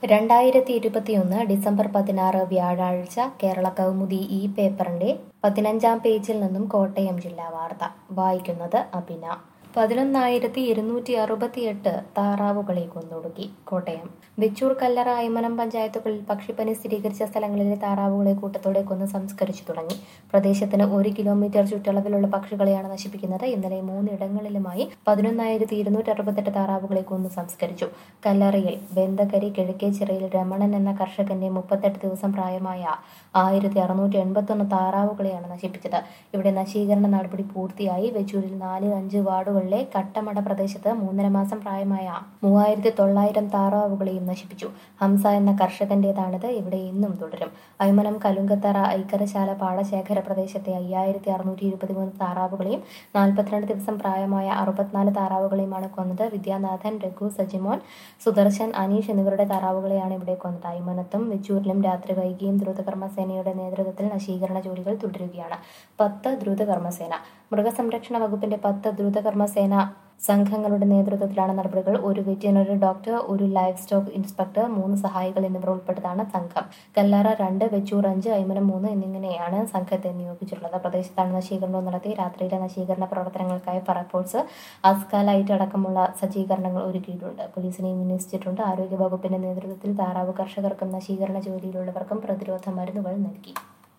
രണ്ടായിരത്തി ഇരുപത്തിയൊന്ന് ഡിസംബർ പതിനാറ് വ്യാഴാഴ്ച കേരള കൗമുദി ഈ പേപ്പറിന്റെ പതിനഞ്ചാം പേജിൽ നിന്നും കോട്ടയം ജില്ലാ വാർത്ത വായിക്കുന്നത് അഭിന പതിനൊന്നായിരത്തി ഇരുന്നൂറ്റി അറുപത്തിയെട്ട് താറാവുകളെ കൊന്നൊടുക്കി കോട്ടയം വെച്ചൂർ കല്ലറ അയ്മനം പഞ്ചായത്തുകളിൽ പക്ഷിപ്പനി സ്ഥിരീകരിച്ച സ്ഥലങ്ങളിലെ താറാവുകളെ കൂട്ടത്തോടെ കൊന്ന് സംസ്കരിച്ചു തുടങ്ങി പ്രദേശത്തിന് ഒരു കിലോമീറ്റർ ചുറ്റളവിലുള്ള പക്ഷികളെയാണ് നശിപ്പിക്കുന്നത് ഇന്നലെ മൂന്നിടങ്ങളിലുമായി പതിനൊന്നായിരത്തി ഇരുന്നൂറ്റി അറുപത്തെട്ട് താറാവുകളെ കൊന്ന് സംസ്കരിച്ചു കല്ലറയിൽ ബെന്തകരി കിഴക്കേച്ചിറയിൽ രമണൻ എന്ന കർഷകന്റെ മുപ്പത്തെട്ട് ദിവസം പ്രായമായ ആയിരത്തി അറുന്നൂറ്റി എൺപത്തൊന്ന് താറാവുകളെയാണ് നശിപ്പിച്ചത് ഇവിടെ നശീകരണ നടപടി പൂർത്തിയായി വെച്ചൂരിൽ നാല് അഞ്ച് വാർഡുകളിലെ കട്ടമട പ്രദേശത്ത് മൂന്നര മാസം പ്രായമായ മൂവായിരത്തി തൊള്ളായിരം താറാവുകളെയും നശിപ്പിച്ചു ഹംസ എന്ന കർഷകന്റേതാണിത് ഇവിടെ ഇന്നും തുടരും അയ്മനം കലുങ്കത്തറ ഐക്കരശാല പാടശേഖര പ്രദേശത്തെ അയ്യായിരത്തി അറുന്നൂറ്റി ഇരുപത്തിമൂന്ന് താറാവുകളെയും നാൽപ്പത്തിരണ്ട് ദിവസം പ്രായമായ അറുപത്തിനാല് താറാവുകളെയുമാണ് കൊന്നത് വിദ്യാനാഥൻ രഘു സജിമോൻ സുദർശൻ അനീഷ് എന്നിവരുടെ താറാവുകളെയാണ് ഇവിടെ കൊന്നത് അയ്മനത്തും വെച്ചൂരിലും രാത്രി വൈകിയും ദ്രുതകർമ്മസേനയുടെ നേതൃത്വത്തിൽ നശീകരണ ജോലികൾ തുടരുകയാണ് പത്ത് ദ്രുതകർമ്മസേന മൃഗസംരക്ഷണ വകുപ്പിന്റെ പത്ത് ദ്രുതകർമ്മസേന സംഘങ്ങളുടെ നേതൃത്വത്തിലാണ് നടപടികൾ ഒരു വെറ്റിനറി ഡോക്ടർ ഒരു ലൈഫ് സ്റ്റോക്ക് ഇൻസ്പെക്ടർ മൂന്ന് സഹായികൾ എന്നിവർ ഉൾപ്പെട്ടതാണ് സംഘം കല്ലാറ രണ്ട് വെച്ചൂർ അഞ്ച് അയ്മനം മൂന്ന് എന്നിങ്ങനെയാണ് സംഘത്തെ നിയോഗിച്ചിട്ടുള്ളത് പ്രദേശത്താണ് നശീകരണവും നടത്തി രാത്രിയിലെ നശീകരണ പ്രവർത്തനങ്ങൾക്കായി ഫയർഫോഴ്സ് അസ്ക ലൈറ്റ് അടക്കമുള്ള സജ്ജീകരണങ്ങൾ ഒരുക്കിയിട്ടുണ്ട് പോലീസിനെയും വിന്യസിച്ചിട്ടുണ്ട് ആരോഗ്യ വകുപ്പിന്റെ നേതൃത്വത്തിൽ താറാവ് കർഷകർക്കും നശീകരണ ജോലിയിലുള്ളവർക്കും പ്രതിരോധ മരുന്നുകൾ നൽകി